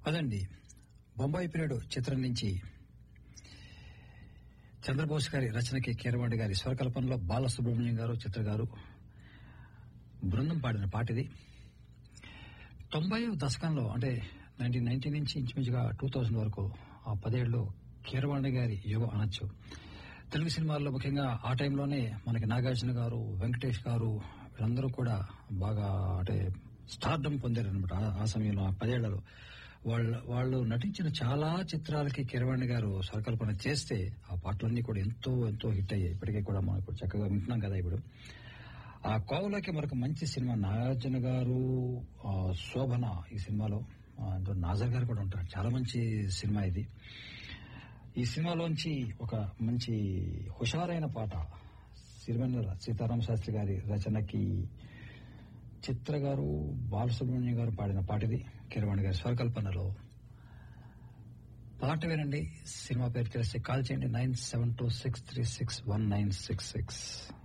అదండి బొంబాయి పీరియడ్ చిత్రం నుంచి చంద్రబోస్ గారి రచనకి కీరవాణి గారి స్వరకల్పనలో బాలసుబ్రహ్మణ్యం గారు చిత్ర గారు బృందం పాడిన పాట ఇది తొంభై దశకంలో అంటే నైన్టీన్ నైన్టీ నుంచి ఇంచుమించుగా టూ థౌజండ్ వరకు ఆ పదేళ్ళు కీరవాణి గారి యుగం అనొచ్చు తెలుగు సినిమాల్లో ముఖ్యంగా ఆ టైంలోనే మనకి నాగార్జున గారు వెంకటేష్ గారు వీళ్ళందరూ కూడా బాగా అంటే స్టార్డమ్ పొందారు అనమాట ఆ సమయంలో ఆ పదేళ్లలో వాళ్ళ వాళ్ళు నటించిన చాలా చిత్రాలకి కిరవాణి గారు స్వరకల్పన చేస్తే ఆ పాటలన్నీ కూడా ఎంతో ఎంతో హిట్ అయ్యాయి ఇప్పటికీ కూడా మనం ఇప్పుడు చక్కగా వింటున్నాం కదా ఇప్పుడు ఆ కోవలోకి మరొక మంచి సినిమా నాగార్జున గారు ఆ, శోభన ఈ సినిమాలో ఆ, అందులో నాజర్ గారు కూడా ఉంటారు చాలా మంచి సినిమా ఇది ఈ సినిమాలోంచి ఒక మంచి హుషారైన పాట సిరివెన్నెల సీతారామ శాస్త్రి గారి రచనకి చిత్ర గారు బాలసుబ్రహ్మణ్యం గారు పాడిన పాట ఇది కిరవాణి గారి స్వరకల్పనలో పాట వినండి సినిమా పేరు తెలిస్తే కాల్ చేయండి nine seven two six three six one nine six six